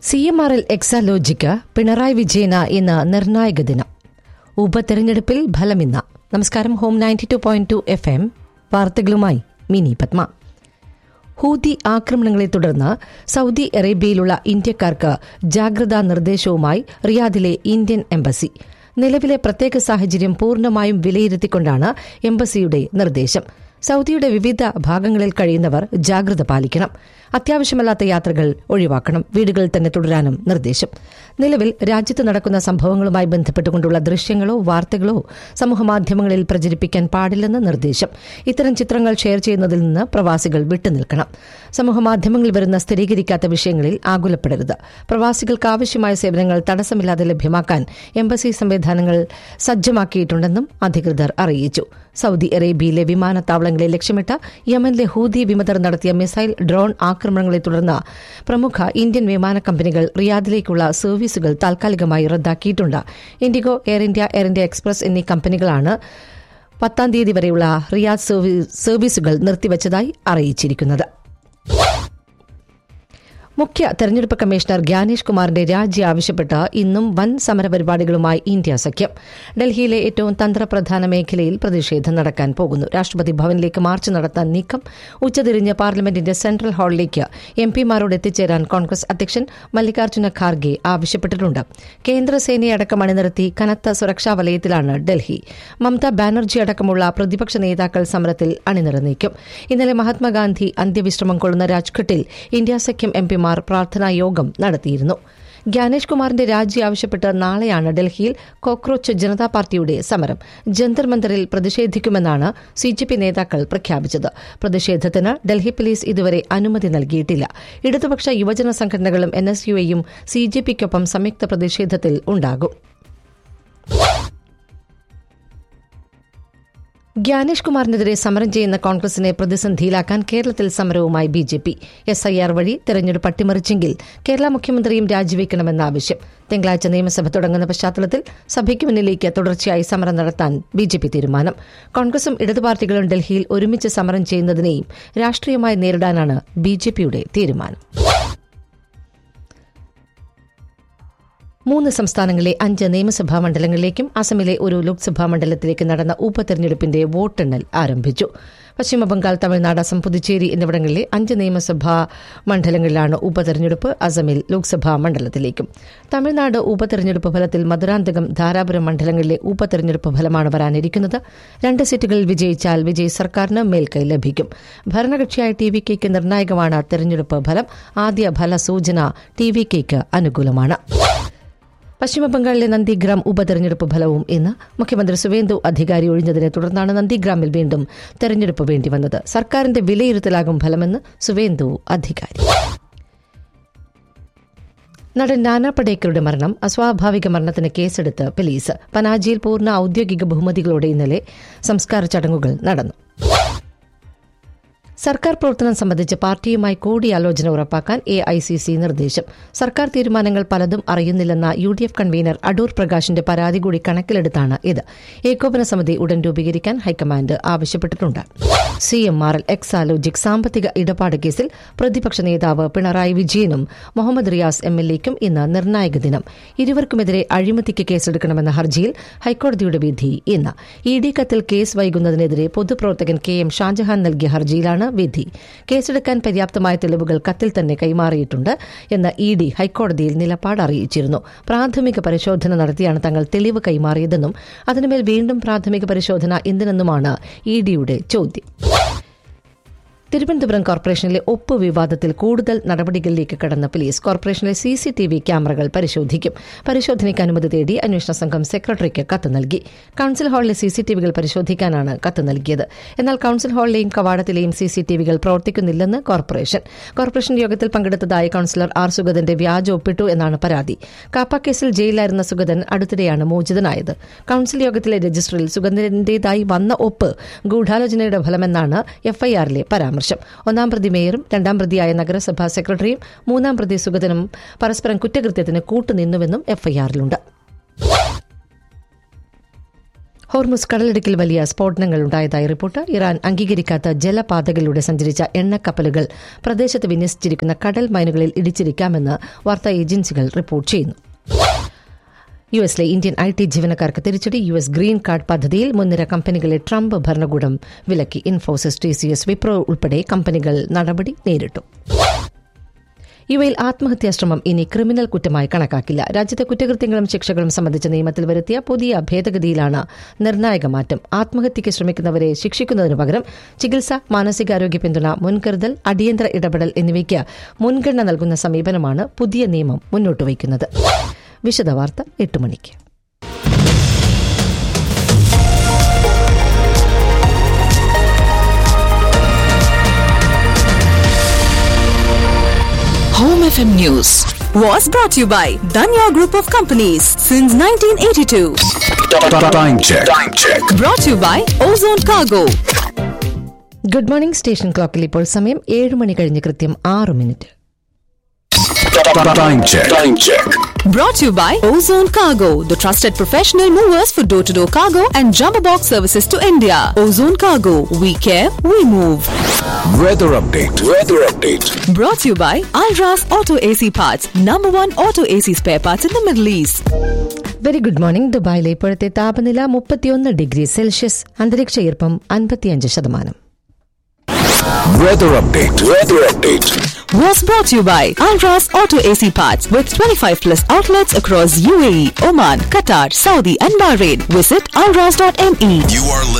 C M R L Exalogic Pinarayi വിജയന് ഇന്ന് നിർണായക ദിനം ഉപതെരഞ്ഞെടുപ്പിൽ ഫലമിന്ന് നമസ്കാരം home ninety two point two F M വാർത്തകളുമായി മിനി പത്മ ഹൂതി ആക്രമണങ്ങളെ തുടർന്ന് സൗദി അറേബ്യയിലുള്ള ഇന്ത്യക്കാർക്ക് ജാഗ്രതാ നിർദ്ദേശവുമായി റിയാദിലെ ഇന്ത്യൻ എംബസി നിലവിലെ പ്രത്യേക സാഹചര്യം പൂർണ്ണമായും വിലയിരുത്തിക്കൊണ്ടാണ് എംബസിയുടെ നിർദ്ദേശം സൗദിയുടെ വിവിധ ഭാഗങ്ങളിൽ കഴിയുന്നവർ ജാഗ്രത പാലിക്കണം അത്യാവശ്യമല്ലാത്ത യാത്രകൾ ഒഴിവാക്കണം വീടുകളിൽ തന്നെ തുടരാനും നിർദ്ദേശം നിലവിൽ രാജ്യത്ത് നടക്കുന്ന സംഭവങ്ങളുമായി ബന്ധപ്പെട്ടുകൊണ്ടുള്ള ദൃശ്യങ്ങളോ വാർത്തകളോ സമൂഹമാധ്യമങ്ങളിൽ പ്രചരിപ്പിക്കാൻ പാടില്ലെന്ന് നിർദ്ദേശം ഇത്തരം ചിത്രങ്ങൾ ഷെയർ ചെയ്യുന്നതിൽ നിന്ന് പ്രവാസികൾ വിട്ടുനിൽക്കണം സമൂഹമാധ്യമങ്ങളിൽ വരുന്ന സ്ഥിരീകരിക്കാത്ത വിഷയങ്ങളിൽ ആകുലപ്പെടരുത് പ്രവാസികൾക്ക് ആവശ്യമായ സേവനങ്ങൾ തടസ്സമില്ലാതെ ലഭ്യമാക്കാൻ എംബസി സംവിധാനങ്ങൾ സജ്ജമാക്കിയിട്ടുണ്ടെന്നും അധികൃതർ അറിയിച്ചു സൗദി അറേബ്യയിലെ വിമാനത്താവളങ്ങളെ ലക്ഷ്യമിട്ട് യമനിലെ ഹൂതി വിമതർ നടത്തിയ മിസൈൽ ഡ്രോൺ ആക്രമണങ്ങളെ തുടർന്ന് പ്രമുഖ ഇന്ത്യൻ വിമാന കമ്പനികൾ റിയാദിലേക്കുള്ള സർവീസുകൾ താൽക്കാലികമായി റദ്ദാക്കിയിട്ടുണ്ട് ഇൻഡിഗോ എയർ ഇന്ത്യ എയർ ഇന്ത്യ എക്സ്പ്രസ് എന്നീ കമ്പനികളാണ് പത്താം തീയതി വരെയുള്ള റിയാദ് സർവീസുകൾ നിർത്തിവച്ചതായി അറിയിച്ചിരിക്കുന്നത് മുഖ്യ തെരഞ്ഞെടുപ്പ് കമ്മീഷണർ ഗ്യാനേഷ് കുമാറിന്റെ രാജി ആവശ്യപ്പെട്ട് ഇന്നും വൻ സമരപരിപാടികളുമായി ഇന്ത്യ സഖ്യം ഡൽഹിയിലെ ഏറ്റവും തന്ത്രപ്രധാന മേഖലയിൽ പ്രതിഷേധം നടക്കാൻ പോകുന്നു രാഷ്ട്രപതി ഭവനിലേക്ക് മാർച്ച് നടത്താൻ നീക്കം ഉച്ചതിരിഞ്ഞ് പാർലമെന്റിന്റെ സെൻട്രൽ ഹാളിലേക്ക് എം പിമാരോട് എത്തിച്ചേരാൻ കോൺഗ്രസ് അധ്യക്ഷൻ മല്ലികാർജ്ജുന ഖാർഗെ ആവശ്യപ്പെട്ടിട്ടുണ്ട് കേന്ദ്രസേനയടക്കം അണിനിരത്തി കനത്ത സുരക്ഷാ വലയത്തിലാണ് ഡൽഹി മമതാ ബാനർജി അടക്കമുള്ള പ്രതിപക്ഷ നേതാക്കൾ സമരത്തിൽ അണിനിരന്നേക്കും ഇന്നലെ മഹാത്മാഗാന്ധി അന്ത്യവിശ്രമം കൊള്ളുന്ന രാജ്ഘട്ടിൽ ഇന്ത്യ സഖ്യം എം പിമാർ പ്രാർത്ഥനാ യോഗം നടത്തിയിരുന്നു ജ്ഞാനേഷ് കുമാറിന്റെ രാജി ആവശ്യപ്പെട്ട് നാളെയാണ് ഡൽഹിയിൽ കോക്രോച്ച് ജനതാ പാർട്ടിയുടെ സമരം ജന്തർ മന്ദറിൽ പ്രതിഷേധിക്കുമെന്നാണ് സി ജെ പി നേതാക്കൾ പ്രഖ്യാപിച്ചത് പ്രതിഷേധത്തിന് ഡൽഹി പോലീസ് ഇതുവരെ അനുമതി നൽകിയിട്ടില്ല ഇടതുപക്ഷ യുവജന സംഘടനകളും എൻ എസ് യുയെയും സി ജെ പിക്കൊപ്പം സംയുക്ത പ്രതിഷേധത്തിൽ ഉണ്ടാകും ഗ്യാനേഷ് കുമാറിനെതിരെ സമരം ചെയ്യുന്ന കോൺഗ്രസിനെ പ്രതിസന്ധിയിലാക്കാൻ കേരളത്തിൽ സമരവുമായി B J P S I R വഴി തെരഞ്ഞെടുപ്പ് അട്ടിമറിച്ചെങ്കിൽ കേരള മുഖ്യമന്ത്രിയും രാജിവെക്കണമെന്ന ആവശ്യം തിങ്കളാഴ്ച നിയമസഭ തുടങ്ങുന്ന പശ്ചാത്തലത്തിൽ സഭയ്ക്ക് മുന്നിലേക്ക് തുടർച്ചയായി സമരം നടത്താൻ ബി ജെ പി തീരുമാനം കോൺഗ്രസും ഇടതു പാർട്ടികളും ഡൽഹിയിൽ ഒരുമിച്ച് സമരം ചെയ്യുന്നതിനെയും രാഷ്ട്രീയമായി നേരിടാനാണ് ബി ജെ പിയുടെ തീരുമാനം മൂന്ന് സംസ്ഥാനങ്ങളിലെ അഞ്ച് നിയമസഭാ മണ്ഡലങ്ങളിലേക്കും അസമിലെ ഒരു ലോക്സഭാ മണ്ഡലത്തിലേക്ക് നടന്ന ഉപതെരഞ്ഞെടുപ്പിന്റെ വോട്ടെണ്ണൽ ആരംഭിച്ചു പശ്ചിമബംഗാൾ തമിഴ്നാട് അസം പുതുച്ചേരി എന്നിവിടങ്ങളിലെ അഞ്ച് നിയമസഭാ മണ്ഡലങ്ങളിലാണ് ഉപതെരഞ്ഞെടുപ്പ് അസമിൽ ലോക്സഭാ മണ്ഡലത്തിലേക്കും തമിഴ്നാട് ഉപതെരഞ്ഞെടുപ്പ് ഫലത്തിൽ മധുരാന്തകം ധാരാപുരം മണ്ഡലങ്ങളിലെ ഉപതെരഞ്ഞെടുപ്പ് ഫലമാണ് വരാനിരിക്കുന്നത് രണ്ട് സീറ്റുകളിൽ വിജയിച്ചാൽ വിജയ് സർക്കാരിന് മേൽക്കൈ ലഭിക്കും ഭരണകക്ഷിയായ ടി വി കെയ്ക്ക് നിർണായകമാണ് തെരഞ്ഞെടുപ്പ് ഫലം ആദ്യ ഫലസൂചന ടി വി കെയ്ക്ക് അനുകൂലമാണ് പശ്ചിമബംഗാളിലെ നന്ദിഗ്രാം ഉപതെരഞ്ഞെടുപ്പ് ഫലവും ഇന്ന് മുഖ്യമന്ത്രി സുവേന്ദു അധികാരി ഒഴിഞ്ഞതിനെ തുടർന്നാണ് നന്ദിഗ്രാമിൽ വീണ്ടും തെരഞ്ഞെടുപ്പ് വേണ്ടിവന്നത് സർക്കാരിന്റെ വിലയിരുത്തലാകും ഫലമെന്ന് സുവേന്ദു അധികാരി നടൻ നാനാ പടേക്കറുടെ മരണം അസ്വാഭാവിക മരണത്തിന് കേസെടുത്ത് പോലീസ് പനാജിയിൽ പൂർണ്ണ ഔദ്യോഗിക ബഹുമതികളോടെ ഇന്നലെ സംസ്കാര ചടങ്ങുകൾ നടന്നു സർക്കാർ പ്രവർത്തനം സംബന്ധിച്ച് പാർട്ടിയുമായി കൂടിയാലോചന ഉറപ്പാക്കാൻ എ ഐ സി സി നിർദ്ദേശം സർക്കാർ തീരുമാനങ്ങൾ പലതും അറിയുന്നില്ലെന്ന U D F convener Adoor പ്രകാശിന്റെ പരാതി കൂടി കണക്കിലെടുത്താണ് ഇത് ഏകോപന സമിതി ഉടൻ രൂപീകരിക്കാൻ ഹൈക്കമാൻഡ് ആവശ്യപ്പെട്ടിട്ടുണ്ട് C M R L Exalogic സാമ്പത്തിക ഇടപാട് കേസിൽ പ്രതിപക്ഷ നേതാവ് പിണറായി വിജയനും മുഹമ്മദ് റിയാസ് എം എൽ എക്കും ഇന്ന് നിർണായക ദിനം ഇരുവർക്കുമെതിരെ അഴിമതിക്ക് കേസെടുക്കണമെന്ന ഹർജിയിൽ ഹൈക്കോടതിയുടെ വിധി ഇന്ന് ഇ ഡി കത്തിൽ കേസ് വൈകുന്നതിനെതിരെ പൊതുപ്രവർത്തകൻ കെ എം ഷാജഹാൻ നൽകിയ ഹർജിയിലാണ് വിധി കേസെടുക്കാൻ പര്യാപ്തമായ തെളിവുകൾ കത്തിൽ തന്നെ കൈമാറിയിട്ടുണ്ട് എന്ന് ഇ ഡി ഹൈക്കോടതിയിൽ നിലപാട് അറിയിച്ചിരുന്നു പ്രാഥമിക പരിശോധന നടത്തിയാണ് തങ്ങൾ തെളിവ് കൈമാറിയതെന്നും അതിനുമേൽ വീണ്ടും പ്രാഥമിക പരിശോധന എന്തിനെന്നുമാണ് ഇ ഡിയുടെ ചോദ്യം തിരുവനന്തപുരം കോർപ്പറേഷനിലെ ഒപ്പ് വിവാദത്തിൽ കൂടുതൽ നടപടികളിലേക്ക് കടന്ന പോലീസ് കോർപ്പറേഷനിലെ സി സി ടി വി ക്യാമറകൾ പരിശോധിക്കും പരിശോധനയ്ക്ക് അനുമതി തേടി അന്വേഷണ സംഘം സെക്രട്ടറിക്ക് കത്ത് നൽകി കൌൺസിൽ ഹാളിലെ സി സി ടി വികൾ പരിശോധിക്കാനാണ് കത്ത് നൽകിയത് എന്നാൽ കൌൺസിൽ ഹാളിലെയും കവാടത്തിലെയും സി സി ടി വികൾ പ്രവർത്തിക്കുന്നില്ലെന്ന് കോർപ്പറേഷൻ കോർപ്പറേഷൻ യോഗത്തിൽ പങ്കെടുത്തതായി കൌൺസിലർ ആർ സുഗതന്റെ വ്യാജ ഒപ്പിട്ടു എന്നാണ് പരാതി കാപ്പ കേസിൽ ജയിലിലായിരുന്ന സുഗതൻ അടുത്തിടെയാണ് മോചിതനായത് കൌൺസിൽ യോഗത്തിലെ രജിസ്റ്ററിൽ സുഗതന്റേതായി വന്ന ഒപ്പ് ഗൂഢാലോചനയുടെ ഫലമെന്നാണ് എഫ്ഐആറിലെ പരാമർശം ഒന്നാം പ്രതി മേയറും രണ്ടാം പ്രതിയായ നഗരസഭാ സെക്രട്ടറിയും മൂന്നാം പ്രതി സുഗതനും പരസ്പരം കുറ്റകൃത്യത്തിന് കൂട്ടുനിന്നുവെന്നും എഫ്ഐആറിലുണ്ട് ഹോർമുസ് കടലിടുക്കിൽ വലിയ സ്ഫോടനങ്ങൾ ഉണ്ടായതായി റിപ്പോർട്ട് ഇറാൻ അംഗീകരിക്കാത്ത ജലപാതകളിലൂടെ സഞ്ചരിച്ച എണ്ണക്കപ്പലുകൾ പ്രദേശത്ത് വിന്യസിച്ചിരിക്കുന്ന കടൽ മൈനുകളിൽ ഇടിച്ചിരിക്കാമെന്ന് വാർത്താ ഏജൻസികൾ റിപ്പോർട്ട് ചെയ്യുന്നു യു എസിലെ ഇന്ത്യൻ ഐ ടി ജീവനക്കാർക്ക് തിരിച്ചടി യു എസ് ഗ്രീൻ കാർഡ് പദ്ധതിയിൽ മുൻനിര കമ്പനികളെ ട്രംപ് ഭരണകൂടം വിലക്കി Infosys T C S Wipro ഉൾപ്പെടെ കമ്പനികൾ നടപടി നേരിട്ടു യു എയിൽ ആത്മഹത്യാശ്രമം ഇനി ക്രിമിനൽ കുറ്റമായി കണക്കാക്കില്ല രാജ്യത്തെ കുറ്റകൃത്യങ്ങളും ശിക്ഷകളും സംബന്ധിച്ച നിയമത്തിൽ വരുത്തിയ പുതിയ ഭേദഗതിയിലാണ് നിർണായക മാറ്റം ആത്മഹത്യയ്ക്ക് ശ്രമിക്കുന്നവരെ ശിക്ഷിക്കുന്നതിനു പകരം ചികിത്സ മാനസികാരോഗ്യ പിന്തുണ മുൻകരുതൽ അടിയന്തര ഇടപെടൽ എന്നിവയ്ക്ക് മുൻഗണന നൽകുന്ന സമീപനമാണ് പുതിയ നിയമം മുന്നോട്ട് വയ്ക്കുന്നത് വിശദവാർത്ത എട്ട് മണിക്ക് Home FM News was brought to you by Danya Group of Companies since 1982. Time check. Time check. Brought to you by Ozone Cargo. Good morning station ക്ലോക്കിൽ ഇപ്പോൾ സമയം ഏഴ് മണി കഴിഞ്ഞ് കൃത്യം ആറ് മിനിറ്റ് Time check. Time check. Brought to you by Ozone Cargo, the trusted professional movers for door to door cargo and jumbo box services to India. Ozone Cargo, we care, we move. Weather update. Weather update. Brought to you by Alras Auto AC Parts, number one auto AC spare parts in the Middle East. Very good morning ദുബായിലെ ഇപ്പോഴത്തെ താപനില മുപ്പത്തിയൊന്ന് degree Celsius അന്തരീക്ഷ ഈർപ്പം അൻപത്തിയഞ്ച് ശതമാനം Weather update. Weather update. Was brought to you by Alras Auto AC Parts with 25 plus outlets across UAE, Oman, Qatar, Saudi, and Bahrain. Visit alras.me. You are